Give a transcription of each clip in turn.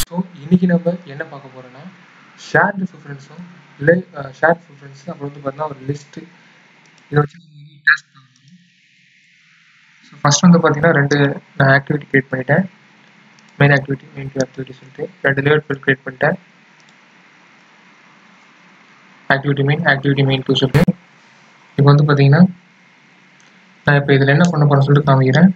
so இன்னைக்கு நம்ம என்ன பார்க்க போறோம்னா ஷேர்டு ப்ரிஃபரன்ஸும் இல்லை ஷேர் ப்ரிஃபரன்ஸ் அப்புறம் வந்து பார்த்தீங்கன்னா ஒரு லிஸ்ட்டு இதை வச்சு டெஸ்ட் பண்ணணும் ஸோ ஃபர்ஸ்ட் வந்து பார்த்தீங்கன்னா ரெண்டு நான் ஆக்டிவிட்டி கிரியேட் பண்ணிட்டேன் main activity main two activity சொல்லிட்டு ரெண்டு லேஅவுட் ஃபைல் கிரியேட் பண்ணிட்டேன் activity main activity main two சொல்லிட்டு இப்போ வந்து பார்த்தீங்கன்னா நான் இப்போ இதில் என்ன பண்ண போறேன்னு சொல்லிட்டு காமிக்கிறேன்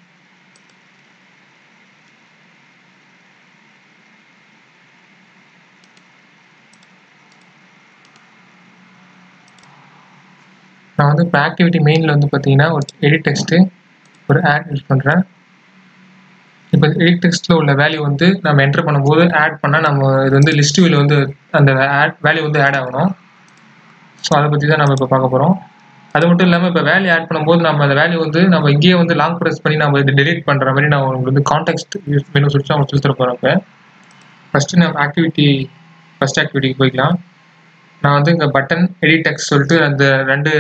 நான் வந்து இப்போ ஆக்டிவிட்டி மெயினில் வந்து பார்த்தீங்கன்னா ஒரு எடிட் டெக்ஸ்ட்டு ஒரு ஆட் யூஸ் பண்ணுறேன் இப்போ எடிட் டெக்ஸ்ட்டில் உள்ள வேல்யூ வந்து நம்ம என்டர் பண்ணும்போது ஆட் பண்ணால் நம்ம இது வந்து லிஸ்ட் வியூவில் வந்து அந்த ஆட் வேல்யூ வந்து ஆட் ஆகணும் ஸோ அதை பற்றி தான் நம்ம இப்போ பார்க்க போகிறோம் அது மட்டும் இல்லாமல் இப்போ வேல்யூ ஆட் பண்ணும்போது நம்ம அந்த வேல்யூ வந்து நம்ம இங்கேயே வந்து லாங் ப்ரெஸ் பண்ணி நம்ம இது டெலிட் பண்ணுற மாதிரி நான் உங்களுக்கு வந்து கான்டெக்ட் யூஸ் பண்ணி சொல்லிட்டு அவங்க சொல்லி தர போகிறேன் இப்போ ஃபஸ்ட்டு நம்ம ஆக்டிவிட்டி ஃபஸ்ட் ஆக்டிவிட்டிக்கு போய்க்கலாம் நான் வந்து இங்கே பட்டன் எடிட் டெக்ஸ்ட் சொல்லிட்டு அந்த ரெண்டு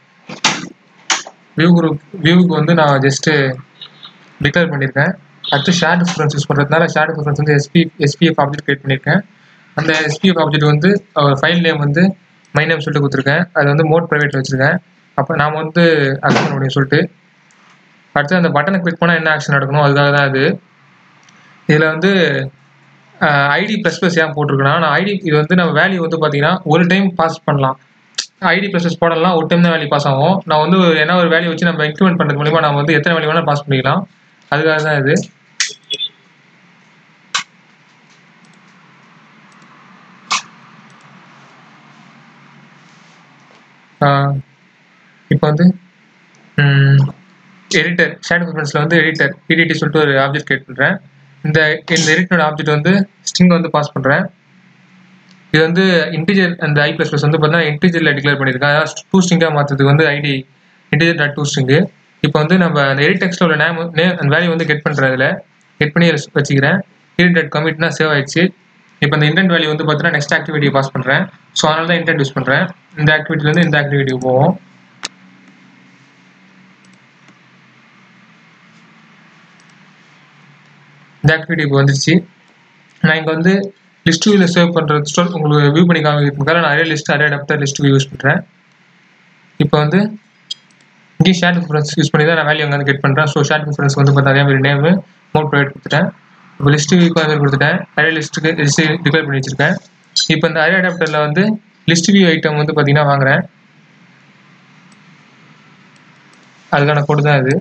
வியூ குரூப் வியூவுக்கு வந்து நான் ஜஸ்ட்டு டிக்ளேர் பண்ணியிருக்கேன் அடுத்து ஷேர் டிஃபரன்ஸ் யூஸ் பண்ணுறதுனால ஷேர் டிஃபரன்ஸ் வந்து எஸ்பி எஸ்பிஎஃப் ஆப்ஜெக்ட் கிரியேட் பண்ணியிருக்கேன் அந்த எஸ்பிஎஃப் ஆப்ஜெக்ட் வந்து ஃபைல் நேம் வந்து மை நேம் சொல்லிட்டு கொடுத்துருக்கேன் அது வந்து மோட் ப்ரைவேட்டில் வச்சுருக்கேன் அப்போ நாம் வந்து அக்செப்ட் பண்ண முடியும் சொல்லிட்டு அடுத்து அந்த பட்டனை கிளிக் பண்ணால் என்ன ஆக்ஷன் நடக்கணும் அதுக்காக தான் அது இதில் வந்து ஐடி ப்ளஸ் ப்ளஸ் ஏன் போட்டிருக்கேன்னா நான் ஐடி இது வந்து நம்ம வேல்யூ வந்து பார்த்தீங்கன்னா ஒரு டைம் பாஸ் பண்ணலாம் ஐடி ப்ளஸ் ப்ளஸ் போடலாம் ஒரு டைம் தான் வேல்யூ பாஸ் ஆகும் நான் வந்து என்ன ஒரு வேல்யூ வச்சு நம்ம இன்க்ரிமெண்ட் பண்ணுறது மூலிமா நம்ம வந்து எத்தனை வேல்யூ வேணால் பாஸ் பண்ணிக்கலாம் அதுக்காக தான் இது இப்போ வந்து எடிட்டர் ஷேட் ப்ரிஃபரன்ஸில் வந்து எடிட்டர் பிடிடி சொல்லிட்டு ஒரு ஆப்ஜெக்ட் கிரியேட் பண்ணுறேன் இந்த இந்த எடிட்டரோட ஆப்ஜெக்ட் வந்து ஸ்ட்ரிங் வந்து பாஸ் பண்ணுறேன் இது வந்து இன்டிஜர் அந்த ஐ ப்ளஸ் ப்ளஸ் வந்து பார்த்தீங்கன்னா இன்டிஜரில் டிக்ளேர் பண்ணியிருக்கேன் அதாவது டூ ஸ்ட்ரிங்காக மாற்றுறதுக்கு வந்து ID integer dot to string இப்போ வந்து நம்ம அந்த எடிட் டெக்ஸ்ட்டில் உள்ள நேம் நேம் அந்த வேல்யூ வந்து கெட் பண்ணுறதுல கெட் பண்ணி வச்சுக்கிறேன் எடிட் டாட் கமிட்னா சேவ் ஆயிடுச்சு இப்போ இந்த இன்டென்ட் வேல்யூ வந்து பார்த்தீங்கன்னா நெக்ஸ்ட் ஆக்டிவிட்டி பாஸ் பண்ணுறேன் ஸோ அதனால தான் இன்டென்ட் யூஸ் பண்ணுறேன் இந்த ஆக்டிவிட்டிலேருந்து இந்த ஆக்டிவிட்டிக்கு போவோம் இந்த ஆக்டிவிட்டி இப்போ வந்துருச்சு நான் இங்கே வந்து லிஸ்ட் வியூவில் சேவ் பண்ணுறது ஸ்டோர் உங்களுக்கு வியூ பண்ணி காமிக்கிறதுக்காக நான் array list array adapter list view use பண்ணுறேன் இப்போ வந்து இங்கேயும் ஷேர் டிஃபரன்ஸ் யூஸ் பண்ணி தான் நான் வேல்யூ அங்கே வந்து கெட் பண்ணுறேன் ஸோ ஷேர் டிஃபரன்ஸ் வந்து பார்த்தா அதே மாதிரி நேமு மோட் ப்ரைவேட் கொடுத்துட்டேன் இப்போ லிஸ்ட் வியூக்கு அதே மாதிரி கொடுத்துட்டேன் அரே லிஸ்ட்டுக்கு லிஸ்ட் டிக்ளேர் பண்ணி வச்சிருக்கேன் இப்போ இந்த அரே அடாப்டரில் வந்து லிஸ்ட் வியூ ஐட்டம் வந்து பார்த்தீங்கன்னா வாங்குறேன் அதுக்கான கோடு தான் இது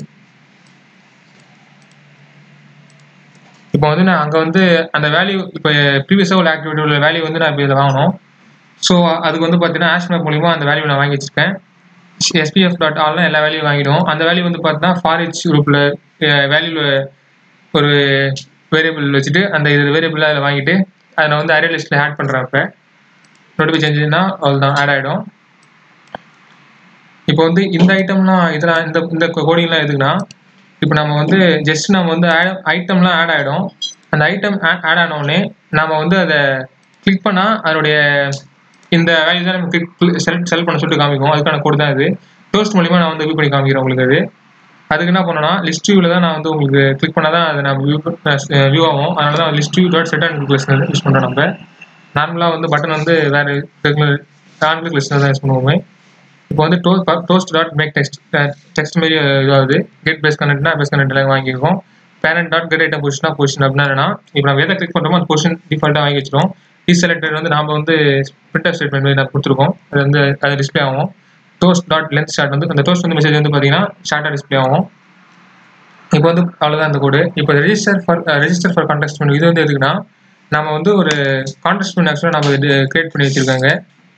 இப்போ வந்து நான் அங்கே வந்து அந்த வேல்யூ இப்போ ப்ரீவியஸாக உள்ள ஆக்டிவிட்டி உள்ள வேல்யூ வந்து நான் இப்போ இதில் வாங்கணும் ஸோ அதுக்கு வந்து பார்த்தீங்கன்னா ஆஷ் மேப் மூலிமா அந்த வேல்யூ நான் வாங்கி வச்சிருக்கேன் எஸ்பிஎஃப் டாட் ஆல்னா எல்லா வேல்யூ வாங்கிடும் அந்த வேல்யூ வந்து பார்த்தீங்கன்னா ஃபாரிச் குரூப்பில் வேல்யூவில் ஒரு வேரியபிள் வச்சுட்டு அந்த இது வேரியபிளாக அதில் வாங்கிட்டு அதை நான் வந்து அரே லிஸ்ட்டில் ஆட் பண்ணுறேன் இப்போ நோட்டிஃபை செஞ்சுன்னா அவ்வளோதான் ஆட் ஆகிடும் இப்போ வந்து இந்த ஐட்டம்லாம் இதெல்லாம் இந்த இந்த கோடிங்லாம் எதுக்குன்னா இப்போ நம்ம வந்து ஜஸ்ட் நம்ம வந்து ஐட்டம்லாம் ஆட் ஆகிடும் அந்த ஐட்டம் ஆட் ஆனோடனே நம்ம வந்து அதை கிளிக் பண்ணால் அதனுடைய இந்த வேல்யூ தான் நம்ம கிளிக் செலக்ட் செலக்ட் பண்ண சொல்லிட்டு காமிக்கும் அதுக்கான கோடு தான் இது டோஸ்ட் மூலிமா நான் வந்து வியூ பண்ணி காமிக்கிறேன் உங்களுக்கு அது அதுக்கு என்ன பண்ணணும்னா லிஸ்ட் வியூவில் தான் நான் வந்து உங்களுக்கு கிளிக் பண்ணால் தான் அது நம்ம வியூ வியூ ஆகும் அதனால தான் list view dot set and list use பண்ணுறோம் நம்ம நார்மலாக வந்து பட்டன் வந்து வேறு ரெகுலர் நான் லிஸ்ட்டில் தான் யூஸ் பண்ணுவோமே இப்போ வந்து டோ toast dot make text text மாரி இதாகுது கெட் பேஸ் கனெக்ட்னா பேஸ் கனெக்ட் வாங்கியிருக்கோம் பேரண்ட் டாட் கெட் ஐட்டம் பொசிஷனா பொசிஷன் அப்படின்னா இப்போ நம்ம எதை கிளிக் பண்ணுறோமோ அந்த பொசிஷன் டிஃபால்ட்டாக வாங்கி வச்சிரும் டீசெலக்டட் வந்து நாம் வந்து பிரிண்டர் ஸ்டேட்மெண்ட் மாதிரி நான் கொடுத்துருக்கோம் அது வந்து அது டிஸ்பிளே ஆகும் டோஸ்ட் டாட் லென்த் ஷார்ட் வந்து அந்த டோஸ்ட் வந்து மெசேஜ் வந்து பார்த்தீங்கன்னா ஷார்ட்டாக டிஸ்பிளே ஆகும் இப்போ வந்து அவ்வளோதான் அந்த கோடு இப்போ register for register for contact பண்ணி இது வந்து எதுக்குன்னா நம்ம வந்து ஒரு கான்டெக்ட் பண்ணி ஆக்சுவலாக நம்ம இது கிரியேட் பண்ணி வச்சுருக்காங்க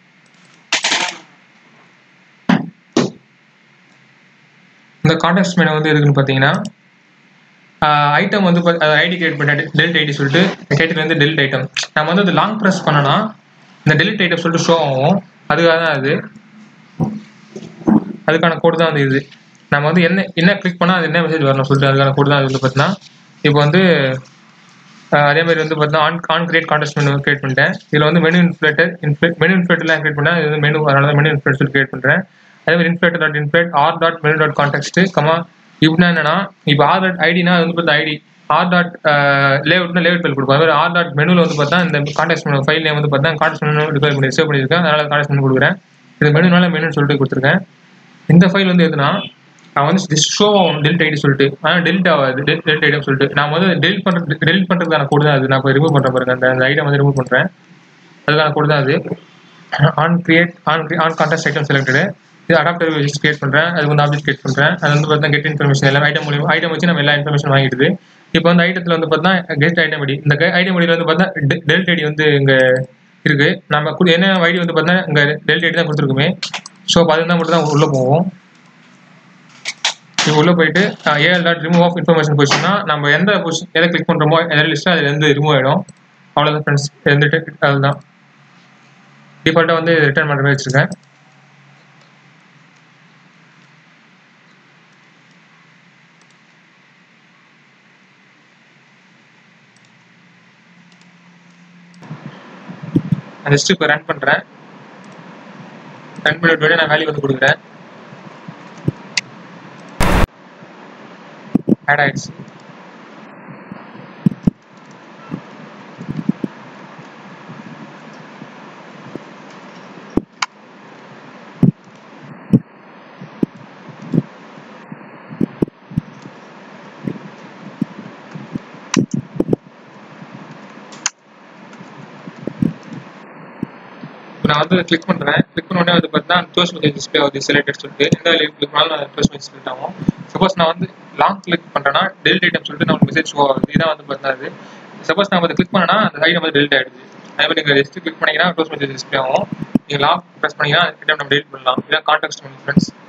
இந்த கான்டெக்ட் மெனு வந்து எதுக்குன்னு பார்த்தீங்கன்னா ஐட்டம் வந்து ஐடி கிரியேட் பண்ண டெலிட் ஐடி சொல்லிட்டு கேட்டது வந்து டெலிட் ஐட்டம் நம்ம வந்து அது லாங் ப்ரெஸ் பண்ணனா இந்த டெலிட் ஐட்டம் சொல்லிட்டு ஷோ ஆகும் அதுக்காக தான் அது அதுக்கான கோடு தான் வந்து இது நம்ம வந்து என்ன என்ன கிளிக் பண்ணால் அது என்ன மெசேஜ் வரணும் சொல்லிட்டு அதுக்கான கோடு தான் அது வந்து பார்த்தீங்கன்னா இப்போ வந்து அதே மாதிரி வந்து பார்த்தீங்கன்னா on on create context menu create பண்ணிட்டேன் இதில் வந்து மெனு இன்ஃபிளேட்டர் இன்ஃபிளேட் மெனு இன்ஃபிளேட்டர்லாம் கிரியேட் பண்ணேன் இது வந்து மெனு அதனால தான் மெனு இன்ஃபிளேட் சொல்லி கிரியேட் பண்ணுறேன் அதே மாதிரி inflater dot inflate R dot menu dot contact comma இப்படின்னா என்னன்னா இப்போ ஆர் டாட் ஐடினா அது வந்து பார்த்தா ஐடி ஆர் டாட் லேஅவுட்னா லேஅவுட் ஃபைல் கொடுப்போம் அதே ஆர் டாட் மெனுவில் வந்து பார்த்தா இந்த கான்டாக்ட் மெனு ஃபைல் நேம் வந்து பார்த்தா கான்டாக்ட் மெனு டிஃபைன் பண்ணி சேவ் பண்ணியிருக்கேன் அதனால கான்டாக்ட் மெனு கொடுக்குறேன் இது மெனுனால மெனுன்னு சொல்லிட்டு கொடுத்துருக்கேன் இந்த ஃபைல் வந்து எதுனா நான் வந்து ஜஸ்ட் ஷோ ஆகும் டெலிட் ஐடி சொல்லிட்டு ஆனால் டெலிட் ஆகாது டெலிட் ஐடின்னு சொல்லிட்டு நான் வந்து டெலிட் பண்ணுறது டெலிட் பண்ணுறதுக்கான கோடு தான் அது நான் இப்போ ரிமூவ் பண்ணுறேன் பாருங்க அந்த அந்த ஐட்டம் வந்து ரிமூவ் பண்ணுறேன் அதுக்கான கோடு தான் அது on create on on contact item selected இது அடாப்டர் ஜஸ்ட் கிரியேட் பண்ணுறேன் அது வந்து ஆப்ஜெக்ட் கிரியேட் பண்ணுறேன் அது வந்து பார்த்தா கெட் இன்ஃபர்மேஷன் எல்லாம் ஐட்டம் மூலியம் ஐட்டம் வச்சு நம்ம எல்லா இன்ஃபர்மேஷன் வாங்கிடுது இப்போ வந்து ஐட்டத்தில் வந்து பார்த்தா கெஸ்ட் ஐட்டம் ஐடி இந்த ஐட்டம் ஐடியில் வந்து பார்த்தா டெலிட் ஐடி வந்து இங்கே இருக்கு நம்ம கு- என்ன ஐடி வந்து பார்த்தா இங்கே டெலிட் ஐடி தான் கொடுத்துருக்குமே ஸோ அப்போ அது தான் மட்டும் தான் உள்ளே போவோம் இது உள்ளே போயிட்டு A L dot remove of information பொசிஷன்னா நம்ம எந்த பொசிஷன் எதை கிளிக் பண்ணுறோமோ எந்த லிஸ்ட்டில் அதில் இருந்து ரிமூவ் ஆகிடும் அவ்வளோதான் ஃப்ரெண்ட்ஸ் இருந்துட்டு அதுதான் டிஃபால்ட்டாக வந்து ரிட்டர்ன் பண்ணுற மாதிரி வச்சுருக்கேன் நான் ஜஸ்ட் இப்போ ரன் பண்ணுறேன் ரன் பண்ணிட்டு நான் வேல்யூ வந்து கொடுக்குறேன் ஆட் ஆயிடுச்சு இப்போ நான் வந்து கிளிக் பண்ணுறேன் கிளிக் பண்ண உடனே வந்து பார்த்தீங்கன்னா க்ளோஸ் மெசேஜ் டிஸ்பிளே ஆகுது செலக்டட் சொல்லிட்டு எந்த வேலையை கிளிக் பண்ணாலும் க்ளோஸ் மெசேஜ் டிஸ்பிளே ஆகும் சப்போஸ் நான் வந்து லாங் கிளிக் பண்ணுறேன்னா டெலிட் ஐட்டம் சொல்லிட்டு நான் மெசேஜ் ஷோ ஆகுது இதான் வந்து பார்த்தீங்கன்னா சப்போஸ் நான் அதை கிளிக் பண்ணனா அந்த ஐட்டம் வந்து டெலிட் ஆயிடுது அதே மாதிரி நீங்கள் ஜஸ்ட் கிளிக் பண்ணீங்கன்னா க்ளோஸ் மெசேஜ் டிஸ்பிளே ஆகும் நீங்கள் லாங் ப்ரெஸ் பண்ணீங்கன்னா ஐட்டம் நம்ம டெலிட் பண்ணலாம் இதான் கான்டாக்ட் ஃப்ரெண்ட்ஸ்